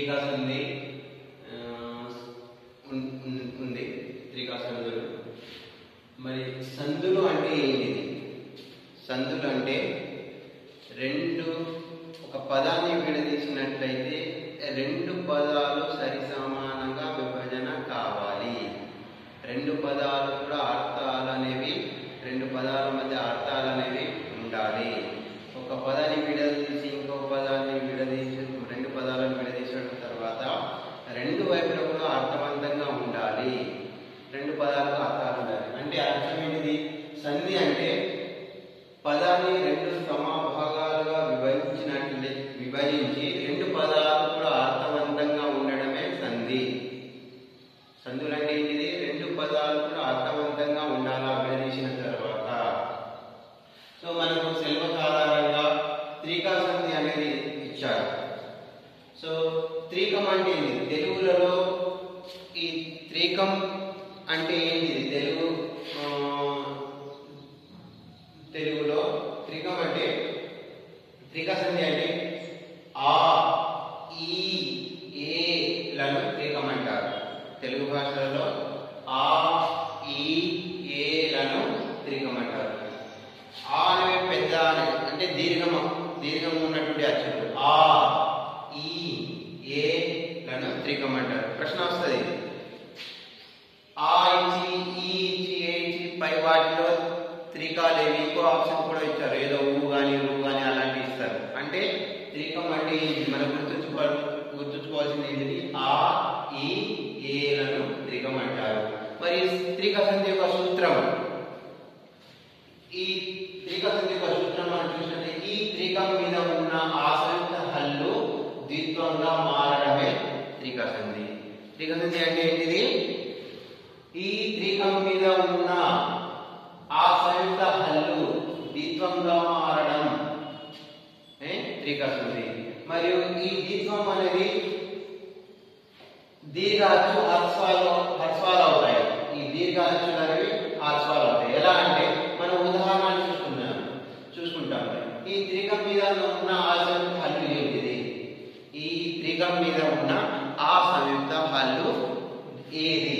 త్రికా సంధి ఆ, ఉన్- ఉన్- ఉంది త్రికా సంధులు మరి సంధులు అంటే ఏంటిది సంధులు అంటే రెండు ఒక పదాన్ని విడదీసినట్లయితే రెండు పదాలు సరి సమానంగా విభజన కావాలి రెండు పదాలు కూడా అర్థాలు అనేవి రెండు పదాల మధ్య అర్థాలు అనేవి ఉండాలి ఒక పదాన్ని విడదీసి ఇంకో పదాన్ని విడదీసి రెండు పదాలను విడదీసిన తర్వాత రెండు వైపులా కూడా అర్థవంతంగా ఉండాలి రెండు పదాలకు అర్థాలు ఉండాలి అంటే అర్థం ఏంటిది సంధి అంటే పదాన్ని రెండు సమభాగాలుగా విభజించినట్లే విభజించి రెండు పదాలు కూడా అర్థవంతంగా ఉండడమే సంధి సంధులు అంటే ఏంటిది రెండు పదాలు కూడా అర్థవంతంగా ఉండాలా విడదీసిన తర్వాత సో మనకు సిలబస్ ఆధారంగా త్రికా సంధి అనేది ఇచ్చారు సో త్రికం అంటే ఏంటి తెలుగులలో ఈ త్రికం అంటే ఏంటిది తెలుగు ఆ, తెలుగులో త్రికం అంటే త్రిక సంధి అంటే ఆ ఈ ఏ లను త్రికం అంటారు తెలుగు భాషలో ఆ ఈ ఏ లను త్రికం అంటారు ఆ అనే పెద్ద అనే అంటే దీర్ఘం దీర్ఘం ఉన్నటువంటి అక్షరం ఆ ఈ ఏ లను త్రికం అంటారు ప్రశ్న వస్తుంది ఆ ఇచ్చి ఈ ఇచ్చి ఏ ఇచ్చి పై వాటిలో త్రికాలు ఏవి ఇంకో ఆప్షన్ కూడా ఇచ్చారు ఏదో ఊ కానీ ఊ కానీ అలాంటివి ఇస్తారు అంటే త్రికం అంటే ఏంటి మనం గుర్తుంచుకోవాలి గుర్తుంచుకోవాల్సింది ఏంటిది ఆ ఈ ఏలను త్రికం అంటారు మరి త్రిక సంధి యొక్క సూత్రం ఈ త్రిక సంధి యొక్క సూత్రం మనం చూసినట్టే ఈ త్రికం మీద ఉన్న ఆశ్రిత హల్లు ద్విత్వంగా మారడమే త్రిక సంధి త్రిక సంధి అంటే ఏంటిది ఈ త్రికం మీద ఉన్న ఆ సంయుక్త హల్లు ద్విత్వంగా మారడం ఏ? త్రిక సంధి మరియు ఈ ద్విత్వం అనేది దీర్ఘాచు హర్స్వాలు హర్స్వాలు అవుతాయి ఈ దీర్ఘాచులు అనేవి హర్స్వాలు అవుతాయి ఎలా అంటే మనం ఉదాహరణ చూసుకున్నాం చూసుకుంటాం ఈ త్రికం మీద ఉన్న ఆ సంయుక్త హల్లు ఏంటిది ఈ త్రికం మీద ఉన్న ఆ సంయుక్త హల్లు ఏది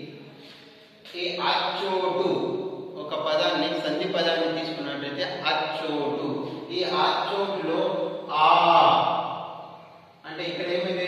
ఈ అచ్చోటు ఒక పదాన్ని సంధి పదాన్ని తీసుకున్నట్లయితే అచ్చోటు ఈ అచ్చోటులో ఆ అంటే ఇక్కడ ఏమైంది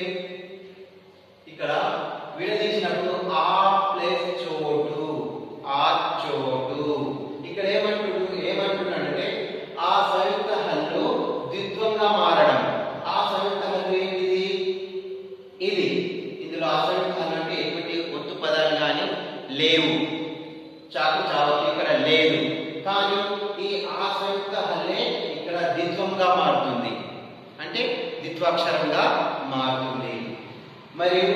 ఇక్కడ విడదీసినప్పుడు ఆ ప్లస్ చోటు ఆ చోటు ఇక్కడ ఏమంటుడు ఏమంటున్నాడంటే ఆ సంయుక్త హల్లు ద్విత్వంగా మారడం ఆ సంయుక్త హల్లు ఏంటిది ఇది ఇందులో ఆ సంయుక్త హల్లు అంటే ఎటువంటి ఒత్తు పదాలు కానీ లేవు చాకు చావకు ఇక్కడ లేదు కానీ ఈ ఆ సంయుక్త హల్లే ఇక్కడ ద్విత్వంగా మారుతుంది అంటే ద్విత్వాక్షరంగా మారుతుంది మరియు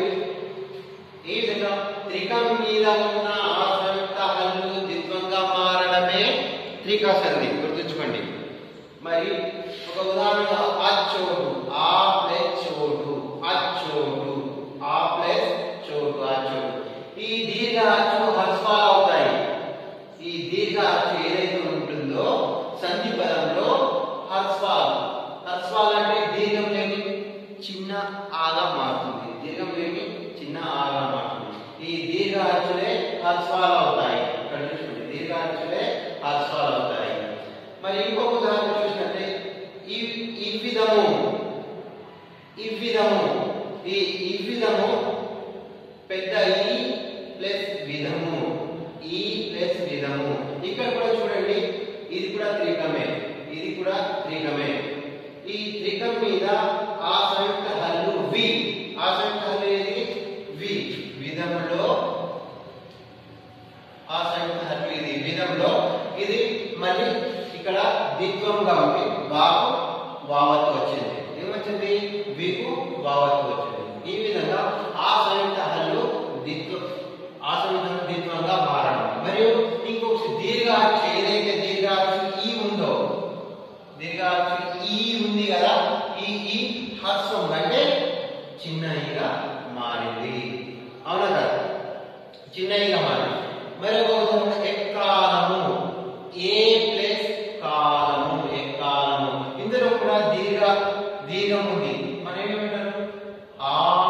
ఈ విధంగా త్రికం మీద ఉన్న ఆ సంయుక్త హల్లు ద్విత్వంగా మారడమే త్రిక సంధి గుర్తుంచుకోండి మరి ఒక ఉదాహరణ అచ్చోటు ఆ ప్లస్ చోటు అచ్చోటు ఆ ప్లస్ చోటు అచ్చోటు ఈ దీర్ఘ అచ్చు హర్స్వాలు అవుతాయి ఈ దీర్ఘ అచ్చు ఏదైతే ఉంటుందో సంధి పదంలో హర్స్వాల్ హర్స్వాల్ అంటే దీర్ఘం లేని చిన్న ఆగా మారుతుంది దీర్ఘం లేని చిన్న ఆగా మారుతుంది ఈ దీర్ఘ అచ్చులే హర్స్వాల్ అవుతాయి ఇక్కడ చూసుకోండి దీర్ఘ అచ్చులే హర్స్వాల్ అవుతాయి మరి ఇంకొక ఉదాహరణ చూసినట్టే ఈ ఈ విధము ఈ విధము ఈ ఈ విధము పెద్ద ఈ ప్లస్ విధము ఈ ప్లస్ విధము ఇక్కడ కూడా చూడండి ఇది కూడా త్రికమే ఇది కూడా త్రికమే ఈ త్రికం మీద ఆ సంయుక్త హల్లు వి ఆ సంయుక్త హల్లు ఏది వి విధములో ఆ సంయుక్త హల్లు ఇది విధంలో ఇది మళ్ళీ ఇక్కడ ద్విత్వంగా ఉంది వాకు వావత్తు వచ్చింది ఏమొచ్చింది వికు వావత్తు వచ్చింది ఈ విధంగా ఆ సంయుక్త హల్లు ద్విత్వం ఆ సంయుక్త ద్విత్వంగా మారడం మరియు ఇంకొక దీర్ఘాక్ష ఏదైతే దీర్ఘాక్ష ఈ ఉందో దీర్ఘాక్ష ఈ ఉంది కదా ఈ ఈ హర్స్వం అంటే చిన్న ఈగా మారింది అవునా కదా చిన్న ఈగా మారింది మరొక ఉదాహరణ ఎక్కాలము ఏ ప్లస్ కాలము ఎక్కాలము ఇందులో కూడా దీర్ఘ దీర్ఘం ఉంది మనం ఏమంటారు ఆ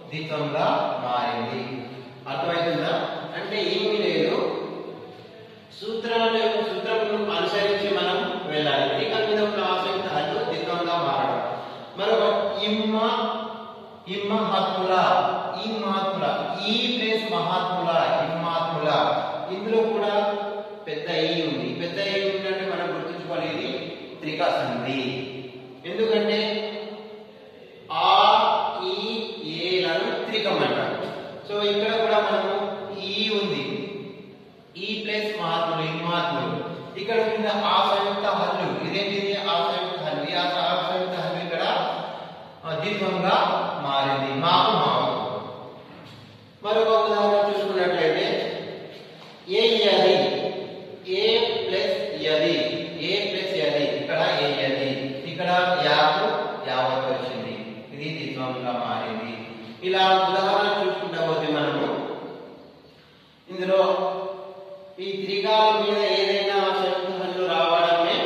ద్విత్వంగా మారింది అర్థమవుతుందా అంటే ఏమీ లేదు సూత్రాలు సూత్రం అనుసరించి మనం వెళ్ళాలి త్రికం మీద ఉన్న ఆసక్తి హల్లు ద్విత్వంగా మారడం మరొక ఇమ్మ ఇమ్మహాత్ముల ఈ మహాత్ముల ఈ ప్లేస్ మహాత్ముల ఇమ్మాత్ముల ఇందులో కూడా పెద్ద ఈ ఉంది పెద్ద ఈ ఉందంటే మనం గుర్తుంచుకోవాలి ఇది త్రికా సంధి ఎందుకంటే ఆ ఈ ఏలను త్రికం అంటారు సో ఇక్కడ కూడా మనము ఈ ఉంది ఈ ప్లస్ మహాత్ములు ఈ మహాత్ములు ఇక్కడ ఉంది ఆ సంయుక్త హల్లు ఇదేంటిది ఆ సంయుక్త హల్లు ఈ ఆ ఆ సంయుక్త హల్లు ఇక్కడ ఆ, దీర్ఘంగా మారింది మాకు మాకు మరొక ఉదాహరణ చూసుకున్నట్లయితే ఏ యది ఏ ప్లస్ యది ఏ ప్లస్ యది ఇక్కడ ఏ యది ఇక్కడ యాకు యావత్ వచ్చింది ఇది ద్విత్వంగా మారింది ఇలా ఉదాహరణ చూసుకుంటా పోతే మనము ఇందులో ఈ త్రికాల మీద ఏదైనా శబ్దాలు రావడమే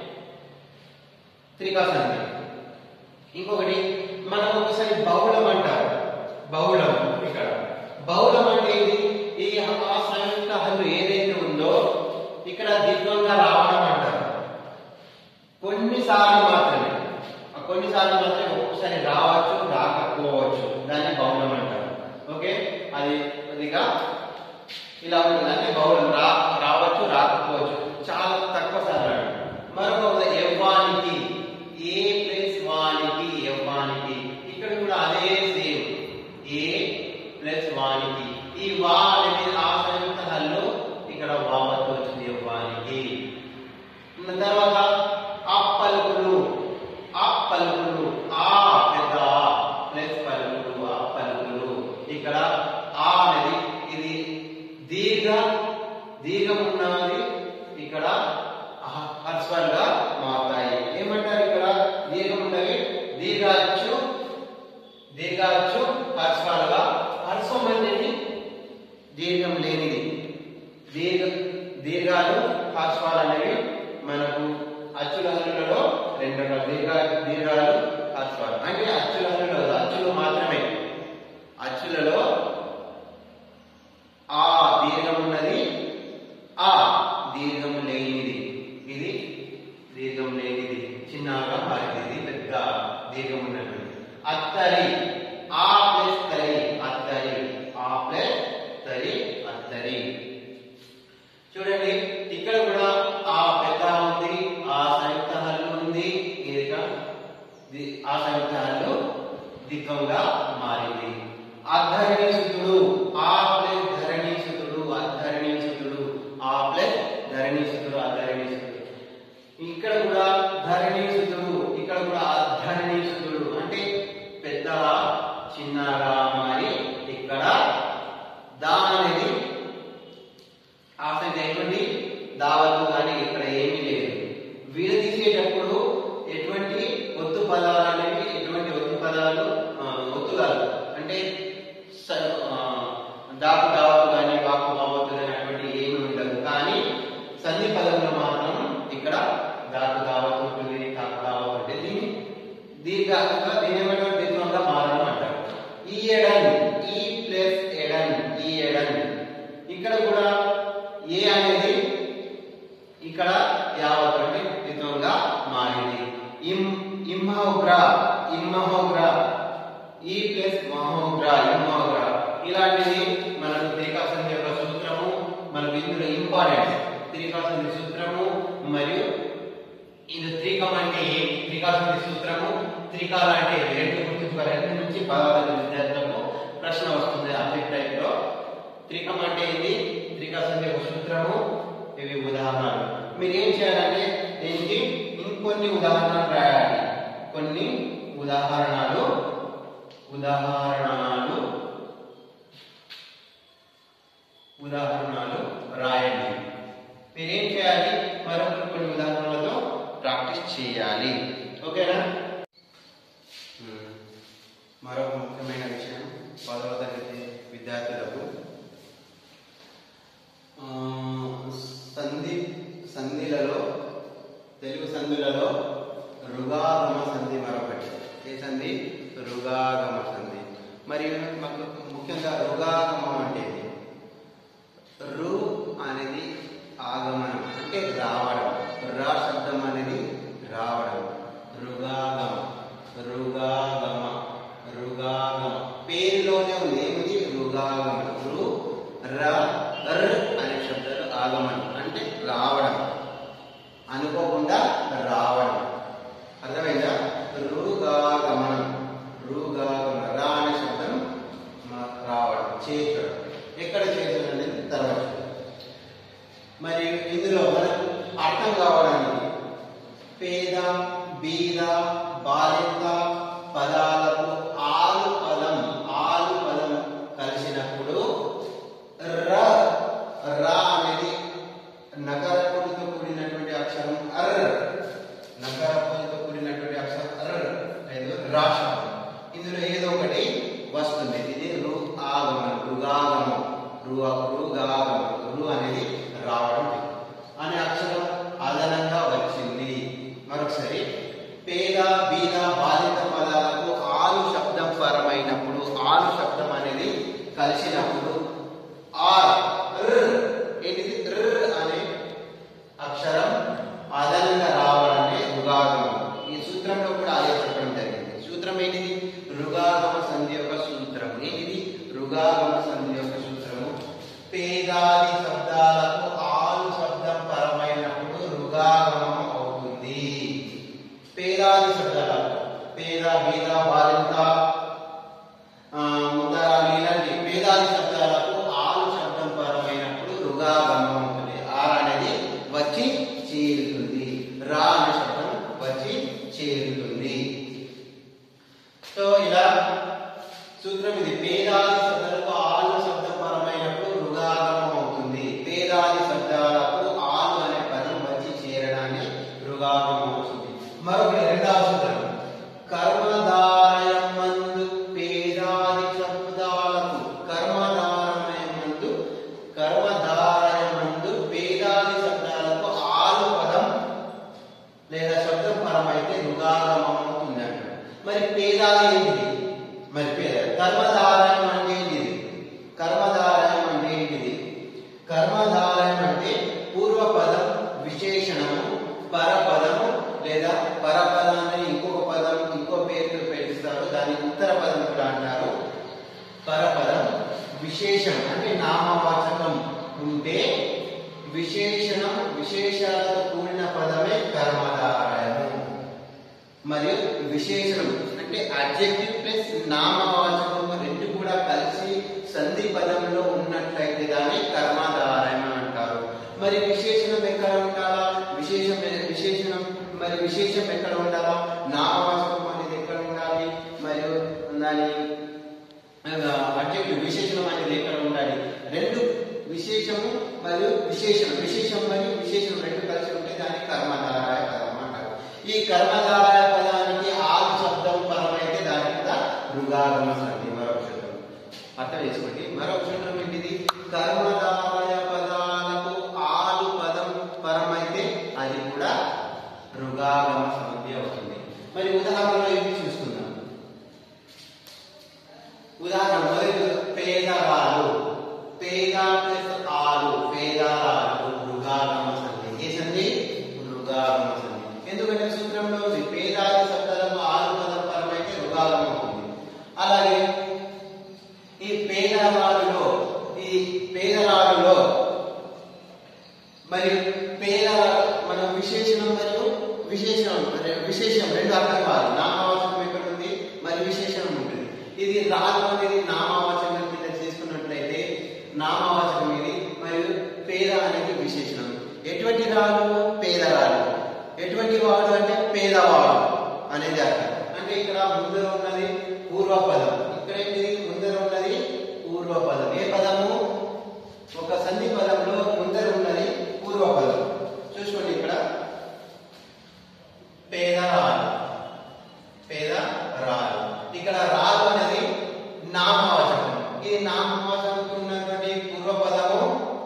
త్రికాసంధి ఇంకొకటి మనం ఒకసారి బహుళం అంటారు బహుళం ఇక్కడ బహుళం అంటే ఇది ఈ ఆ సంయుక్త హల్లు ఏదైతే ఉందో ఇక్కడ దిగ్వంగా రావడం అంటారు కొన్నిసార్లు మాత్రమే ఆ కొన్నిసార్లు మాత్రమే ఒక్కొక్కసారి రావచ్చు రాకపోవచ్చు దాన్ని బహుళం అంటారు ఓకే అది అదిగా ఇలా ఉంటుంది అంటే బహుళం రా రావచ్చు రాకపోవచ్చు చాలా తక్కువ సార్లు మరొక ఉదాహరణ యవ్వానికి ఏ ప్లస్ వానికి యవ్వానికి ఇక్కడ కూడా అదే సేమ్ ఏ ప్లస్ వానికి ఈ వా అనేది ఆ సంయుక్త హల్లు ఇక్కడ వావత్ వచ్చింది యవ్వానికి తర్వాత ఆ పలుకులు ఆ పలుకులు ఆ పెద్ద ఆ ప్లస్ పలుకులు ఆ పలుకులు ఇక్కడ ఆ అనేది ఇది దీర్ఘ దీర్ఘం ఉన్నది ఇక్కడ హర్స్వల్గా మారుతాయి ఏమంటారు ఇక్కడ దీర్ఘం ఉన్నవి దీర్ఘాచ్చు దీర్ఘాచ్చు హర్స్వల్గా హర్స్వం అనేది దీర్ఘం లేనిది దీర్ఘ దీర్ఘాలు హాస్వాలు అనేవి మనకు అచ్చుల హల్లులలో రెండు రకాల దీర్ఘ దీర్ఘాలు హాస్వాలు అంటే అచ్చుల హల్లులలో అచ్చులు మాత్రమే అచ్చులలో ఆ దీర్ఘం ఉన్నది ఆ దీర్ఘం లేనిది ఇది దీర్ఘం లేనిది చిన్నగా మారింది ఇది పెద్ద దీర్ఘం ఉన్నది అత్తరి ఆ ప్లస్ తరి అత్తరి ఆ ప్లస్ తరి అత్తరి చూడండి ఇక్కడ కూడా ఆ పెద్ద ఉంది ఆ సంయుక్త హల్లు ఉంది ఇది ది- ఆ సంయుక్త హల్లు దిగ్గంగా మారింది అధరణీసుతుడు ఆ ప్లస్ ధరణీసుతుడు అధరణీసుతుడు ఆ ప్లస్ ధరణీసుతుడు అధరణీసుతుడు ఇక్కడ కూడా ధరణీసుతుడు ఇక్కడ కూడా అధరణీసుతుడు అంటే పెద్ద చిన్నగా మారి ఇక్కడ దా అనేది ఆసక్తి ఎటువంటి దావత్తు కానీ ఇక్కడ ఏమీ లేదు విడదీసేటప్పుడు ఎటువంటి ఒత్తు పదాలు అనేవి ఎటువంటి ఒత్తు పదాలు ఆ, ఒత్తుగాలు అంటే స- ఆ, దాకు దావత్తు కానీ వాకు బావత్తు కానీ అటువంటి ఏమి ఉండదు కానీ సంధి పదంలో మాత్రం ఇక్కడ దాకు దావత్తు ఉంటుంది తాకు దావత్తు ఉంటుంది దీన్ని దీర్ఘంగా దీని ఏమంటారు దీర్ఘంగా మారడం అంటారు ఈ ఎడన్ ఈ ప్లస్ ఎడన్ ఈ ఎడన్ ఇక్కడ కూడా ఏ అనేది ఇక్కడ యావత్ అంటే ద్విత్వంగా మారింది ఇం ఇమ్మహోగ్ర ఇమ్మహోగ్ర ఈ ప్లస్ మహోగ్ర ఇమ్మహోగ్ర ఇలాంటివి మనకు త్రికాసంధి యొక్క సూత్రము మనకు ఇందులో ఇంపార్టెంట్ త్రికాసంధి సూత్రము మరియు ఇది త్రికం అంటే ఏంటి త్రికాసంధి సూత్రము త్రికాల అంటే ఏంటి? రెండు గుర్తుంచుకోవాలి రెండు నుంచి పదహారు విద్యార్థులకు ప్రశ్న వస్తుంది అబ్జెక్ట్ టైప్ లో త్రికం అంటే ఇది త్రికాసంధి యొక్క సూత్రము ఇవి ఉదాహరణలు మీరు ఏం చేయాలంటే దీనికి ఇంకొన్ని ఉదాహరణలు రాయాలి కొన్ని ఉదాహరణలు ఉదాహరణలు ఉదాహరణలు రాయండి మీరేం చేయాలి మరొక కొన్ని ఉదాహరణలతో ప్రాక్టీస్ చేయాలి ఓకేనా ఉమ్. మరొక ముఖ్యమైన విషయం పదవ తరగతి విద్యార్థులకు ఆ, సంధి సంధిలలో తెలుగు సంధులలో రుగాగమ సంధి మరొకటి ఏ సంధి రుగాగమ సంధి మరియు రుగాగమ రుగాగమ పేరులోనే ఉంది ఏమిటి రుగాగమ రు ర ర్ అనే శబ్దాలు ఆగమనం అంటే రావడం అనుకోకుండా రావడం అర్థమైందా రుగాగమనం రుగాగమనం రా అనే శబ్దం మ- రావడం చేర్చడం ఎక్కడ చేర్చడం అనేది తర్వాత చూద్దాం. మరి ఇందులో మనకు అర్థం కావడానికి పేద బీద బాలింత పదాలకు ఆలు పదం ఆలు పదం కలిసినప్పుడు ర ర అనేది నకరపుడితో కూడినటువంటి అక్షరం అర్ నకరపుడితో కూడినటువంటి అక్షరం అర్ లేదు రా శబ్దం ఇందులో ఏదో ఒకటి వస్తుంది ఇది రు ఆగమనం రుగాగమం రు రుగాగమం రు అనేది రావడం అనే అక్షరం అదనంగా వచ్చింది మరొకసారి పేద బీద బాధిత పదాలకు ఆలు శబ్దం పరమైనప్పుడు ఆలు శబ్దం అనేది కలిసినప్పుడు ఆర్ ర్ ఏంటిది ర్ అనే అక్షరం అదనంగా రావడమే రుగాగమం ఈ సూత్రంలో కూడా అదే చెప్పడం జరిగింది సూత్రం ఏంటిది రుగాగమ సంధి యొక్క సూత్రం ఏంటిది రుగాగమ సంధి యొక్క సూత్రము పేదాది శబ్దాలకు ఆలు శబ్దం పరమైనప్పుడు రుగాగమం అవుతుంది పేదాది శబ్దాలకు పేద బీద బాలింత ఆ, ముద్దర ఇలాంటి పేదాది శబ్దాలకు ఆలు శబ్దం పరమైనప్పుడు రుగాగమం అవుతుంది ఆర్ అనేది వచ్చి చేరుతుంది రా అనే శబ్దం వచ్చి చేరుతుంది సో ఇలా సూత్రం ఇది పేదాది శబ్దాలకు ఆలు శబ్దం పరమైనప్పుడు రుగాగమం అవుతుంది పేదాది శబ్దాలకు ఆలు అనే పదం వచ్చి చేరడాన్ని రుగాగమం అవుతుంది మరొకటి రెండవ సూత్రం కర్మధారయమందు పేదాది శబ్దాలకు కర్మధారయమందు కర్మధారయమందు పేదాది శబ్దాలకు ఆలు పదం లేదా శబ్దం పరమైతే రుగాగమం అవుతుంది అంటారు మరి పేదాది ఏంటిది మరి పేద కర్మధారయం అంటే ఏంటిది కర్మధారయం అంటే ఏంటిది కర్మధారయం అంటే పూర్వపదం విశేషణము పరపదము లేదా పరపదాన్ని ఇంకొక పదం ఇంకో పేరుతో పెట్టిస్తారు దాన్ని ఉత్తర పదం కూడా అంటారు పరపదం విశేషం అంటే నామవాచకం ఉంటే విశేషణం విశేషాలతో కూడిన పదమే కర్మధారయము మరియు విశేషణం అంటే అడ్జెక్టివ్ ప్లస్ నామవాచకం రెండు కూడా కలిసి సంధి పదంలో ఉన్నట్లయితే దాన్ని కర్మధారయం అని అంటారు మరి విశేషణం ఎక్కడ ఉండాలా విశేషం విశేషణం మరి విశేషం ఎక్కడ ఉండాలా నామవాచకం అనేది ఎక్కడ ఉండాలి మరియు దాని అడ్జెక్టివ్ విశేషణం అనేది ఎక్కడ ఉండాలి రెండు విశేషము మరియు విశేషణం విశేషం మరియు విశేషం రెండు కలిసి ఉంటే దాన్ని కర్మధారాయ పదం అంటారు ఈ కర్మధారాయ పదానికి ఆలు శబ్దం పరమైతే దాని కూడా రుగాగమ సంధి మరొక సూత్రం అర్థం చేసుకోండి మరొక సూత్రం ఏంటిది కర్మధారాయ పదాలకు ఆలు పదం పరమైతే అది కూడా రుగాగమ సంధి అవుతుంది మరి ఉదాహరణలో ఇది చూసుకుందాం ఉదాహరణ మొదటి పేదరాలు పేద ప్లస్ ఆలు పేదరాలు మృగాగమ సంధి ఏ సంధి మృగాగమ సంధి ఎందుకంటే సూత్రంలో ఉంది పేదాది శబ్దాలకు ఆలు పదం పరమైతే రుగాగమం అవుతుంది అలాగే ఈ పేదరాలులో ఈ పేదరాలులో మరి పేద మన విశేషణం మరియు విశేషణం మరి విశేషం రెండు అర్థం కాదు నామవాచకం ఎక్కడ ఉంది మరి విశేషణం ఉంటుంది ఇది రాజు అనేది నామవాచకం కింద చేసుకున్నట్లయితే నామవాచకం ఇది మరియు పేద అనేది విశేషణం ఎటువంటి రాడు పేదరాడు ఎటువంటి వాడు అంటే పేదవాడు అనేది అర్థం అంటే ఇక్కడ ముందర ఉన్నది పూర్వపదం ఇక్కడ ఏంటిది ముందర ఉన్నది పూర్వపదం ఏ పదము ఒక సంధి పదంలో ముందర ఉన్నది పూర్వపదం చూసుకోండి ఇక్కడ పేద రాలు పేద రాలు ఇక్కడ రాలు అనేది నామవాచకం ఇది నామవాచకం ఉన్నటువంటి పూర్వపదము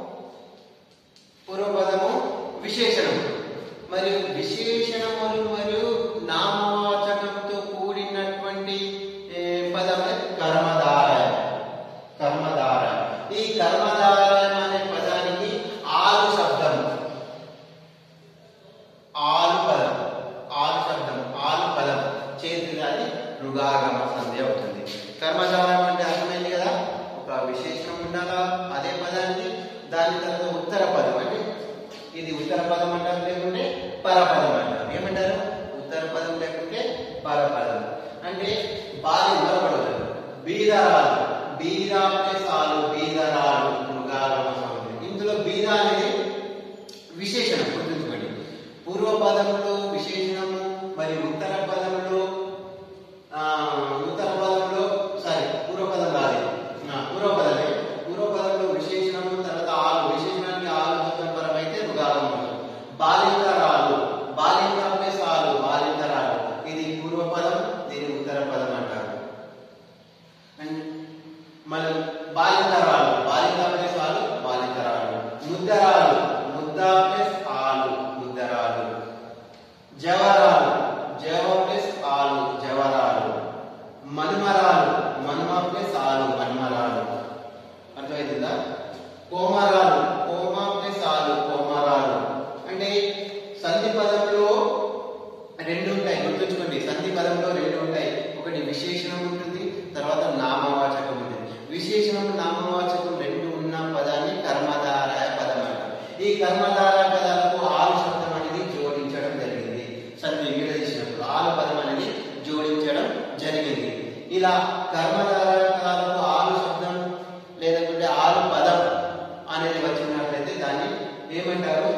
పూర్వపదము విశేషణం మరియు విశేషణములు మరియు నామవాచకంతో కూడినటువంటి ఏ, పదమే కర్మధారయం కర్మధారయం ఈ కర్మధారయం అనే పదానికి ఆలు శబ్దం ఆలు పదం ఆలు శబ్దం ఆలు పదం చేతులు అది రుగాగమ సంధి అవుతుంది కర్మధారం అంటే అర్థమైంది కదా ఒక విశేషణం ఉండాలా అదే పదానికి దాని తర్వాత ఉత్తర పదం అంటే ఇది ఉత్తర పదం అంటారు లేకుంటే పరపదం అంటారు ఏమంటారు ఉత్తర పదం లేకుంటే పరపదం అంటే బాలి మరపడదు బీదరాలు బీద ప్లస్ ఆలు బీదరాలు మృగాగమ సంధి ఇందులో బీద అనేది విశేషణం గుర్తుంచుకోండి పూర్వ పదంలో విశేషణము మరి ఉత్తర పదంలో ఆ, ఉత్తర పదంలో సారీ పూర్వ పదం రాదు ఆ, పూర్వ పదమే పూర్వ పదంలో విశేషణము తర్వాత ఆలు విశేషణానికి ఆలు మొత్తం పరం అయితే రుగాగము బాలింతరాలు బాలింత ప్లస్ ఆలు బాలింతరాలు ఇది పూర్వ పదం దీని ఉత్తర పదం అంటారు అండ్ మనం బాలింతరాలు బాలింత ప్లస్ ఆలు బాలింతరాలు ముద్దరాలు ముద్ద ప్లస్ ఆలు ముద్దరాలు జవరాలు జవ ప్లస్ ఆలు జవరాలు మన్మరాలు మన్మ ప్లస్ ఆలు మన్మరాలు అర్థమవుతుందా కోమరాలు కోమ ప్లస్ ఆలు కోమరాలు అంటే సంధి పదంలో రెండు ఉంటాయి గుర్తుంచుకోండి సంధి పదంలో రెండు ఉంటాయి ఒకటి విశేషణం ఉంటుంది తర్వాత నామవాచకం ఉంటుంది విశేషణం నామవాచకం రెండు ఉన్న పదాన్ని కర్మధారాయ పదం అంటారు ఈ కర్మధారాయ పదాలకు ఆలు శబ్దం అనేది జోడించడం జరిగింది సంధి విడదీసినప్పుడు ఆలు పదం అనేది జోడించడం జరిగింది ఇలా కర్మధారాయ పదాలకు ఆలు శబ్దం లేదంటే ఆలు పదం అనేది వచ్చినట్లయితే దాన్ని ఏమంటారు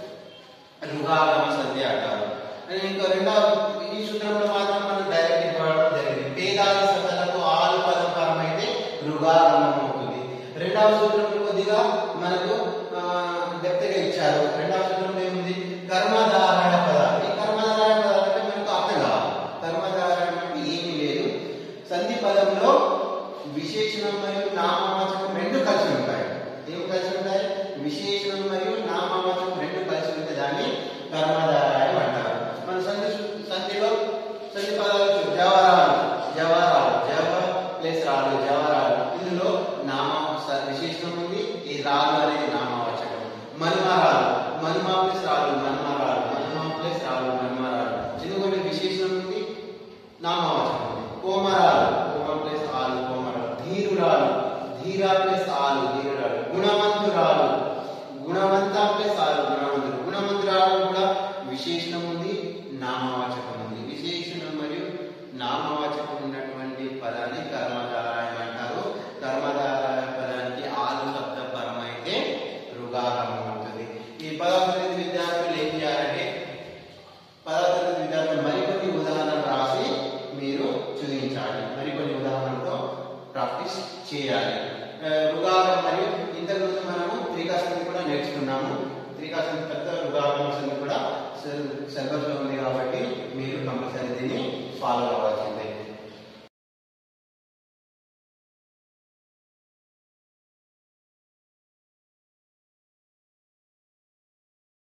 రుగాగమ సంధి అంటారు అండ్ ఇంకో రెండవ ఈ సూత్రంలో మాత్రం మనం డైరెక్ట్ ఇవ్వడం జరిగింది పేదాది శబ్దాలకు ఆలు పదం పరం అయితే రుగాగమం అవుతుంది రెండవ సూత్రంలో కొద్దిగా మనకు డెప్త్గా ఇచ్చారు రెండవ సూత్రంలో ఏముంది కర్మధారణ పదం ఈ కర్మధారణ పదం అంటే మనకు అర్థం కావాలి కర్మధారణ అంటే ఏమీ లేదు సంధి పదంలో విశేషణం మరియు నామవాచకం రెండు కలిసి ఉంటాయి ఏం కలిసి ఉంటాయి విశేషణం మరియు నామవాచకం రెండు కలిసి ఉంటే దాన్ని కర్మధారాయం అంటారు మన సంధి సు- సంధిలో సంధి పదాలు చూ- జవరాలు జవరాలు జవ ప్లస్ రాలు జవరాలు ఇందులో నామ స- విశేషణం ఉంది ఈ రాలు అనేది నామవాచకం మన్మరాలు మన్మ ప్లస్ రాలు మన్మరాలు మన్మ ప్లస్ రాలు మన్మరాలు ఎందుకంటే విశేషణం ఉంది నామవాచకం ఉంది కోమరాలు కోమ ప్లస్ ఆలు కోమరాలు ధీరురాలు ధీర ప్లస్ ఆలు ధీరురాలు గుణవంతురాలు గుణవంత ప్లస్ ఆలు గుణవంతులు గుణవంతురాలు కూడా విశేషణం ఉంది నామవాచకం ఉంది విశేషణం మరియు నామవాచకం ఉన్నటువంటి పదాన్ని కర్మధారాయం అంటారు కర్మధారాయ పదానికి ఆలు శబ్ద పరం అయితే రుగాగమం అవుతుంది ఈ పదార్థ విద్యార్థులు ఏం చేయాలంటే పదార్థ విద్యార్థులు మరికొన్ని ఉదాహరణలు రాసి మీరు చూపించాలి మరికొన్ని ఉదాహరణలతో ప్రాక్టీస్ చేయాలి ఆ, రుగాగం మరియు ఇంతకు ముందు మనము త్రికాసంతి కూడా నేర్చుకున్నాము త్రికాసంతి పెద్ద రుగాగం సంధి కూడా సిలబస్ లో ఉంది కాబట్టి మీరు కంపల్సరీ దీన్ని ఫాలో అవ్వాల్సిందే